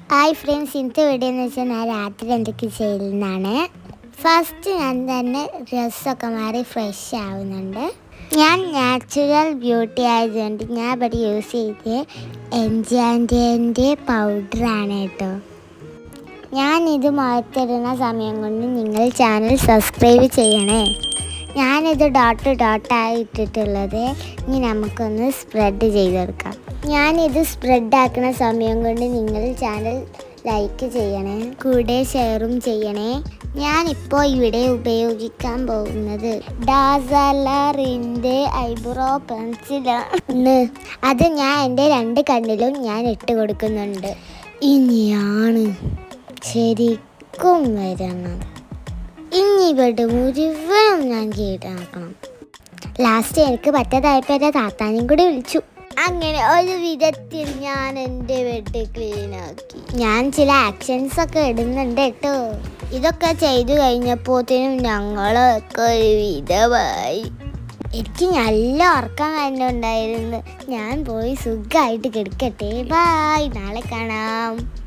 hi friends ഇന്നത്തെ video എന്ന് വെച്ചാൽ ഞാൻ രാത്രി എന്തൊക്കെ ചെയ്യുന്നതാണ് ഫസ്റ്റ് ഞാൻ തന്നെ ഡ്രസ്സൊക്കെ മാറി ഫ്രഷ് ആവുന്നുണ്ട് ഞാൻ നാച്ചുറൽ ബ്യൂട്ടി ആയതുകൊണ്ട് ഞാൻ ഇവിടെ യൂസ് ചെയ്ത് എൻജാൻറ്റിൻ്റെ പൗഡറാണ് കേട്ടോ ഞാനിത് മുഖത്തിടുന്ന സമയം കൊണ്ട് നിങ്ങൾ ചാനൽ സബ്സ്ക്രൈബ് ചെയ്യണേ ഞാനിത് ഡോട്ട് ഡോട്ടായി ഇട്ടിട്ടുള്ളത് ഇനി നമുക്കൊന്ന് സ്പ്രെഡ് ചെയ്തെടുക്കാം ഞാനിത് സ്പ്രെഡ് ആക്കുന്ന സമയം കൊണ്ട് നിങ്ങൾ ചാനൽ ലൈക്ക് ചെയ്യണേ കൂടെ ഷെയറും ചെയ്യണേ ഞാനിപ്പോൾ ഇവിടെ ഉപയോഗിക്കാൻ പോകുന്നത് ഡാസലറിൻ്റെ ഐബ്രോ പെൻസിലാണ് അത് ഞാൻ എൻ്റെ രണ്ട് കണ്ണിലും ഞാൻ ഇട്ട് കൊടുക്കുന്നുണ്ട് ഇനിയാണ് ശരിക്കും വരുന്നത് ഇനി ഇവിടെ മുഴുവനും ഞാൻ കീഴാക്കണം ലാസ്റ്റ് എനിക്ക് പറ്റാതായപ്പോൾ എൻ്റെ താത്താനെയും കൂടി വിളിച്ചു അങ്ങനെ ഒരു വിധത്തിൽ ഞാൻ എൻ്റെ ബെഡ് ക്ലീൻ ആക്കി ഞാൻ ചില ആക്ഷൻസ് ഒക്കെ ഇടുന്നുണ്ട് കേട്ടോ ഇതൊക്കെ ചെയ്തു കഴിഞ്ഞപ്പോഴത്തേനും ഞങ്ങളൊക്കെ ഒരു വിധമായി എനിക്ക് നല്ല ഉറക്കം വരുന്നുണ്ടായിരുന്നു ഞാൻ പോയി സുഖമായിട്ട് കിടക്കട്ടെ ബായ് നാളെ കാണാം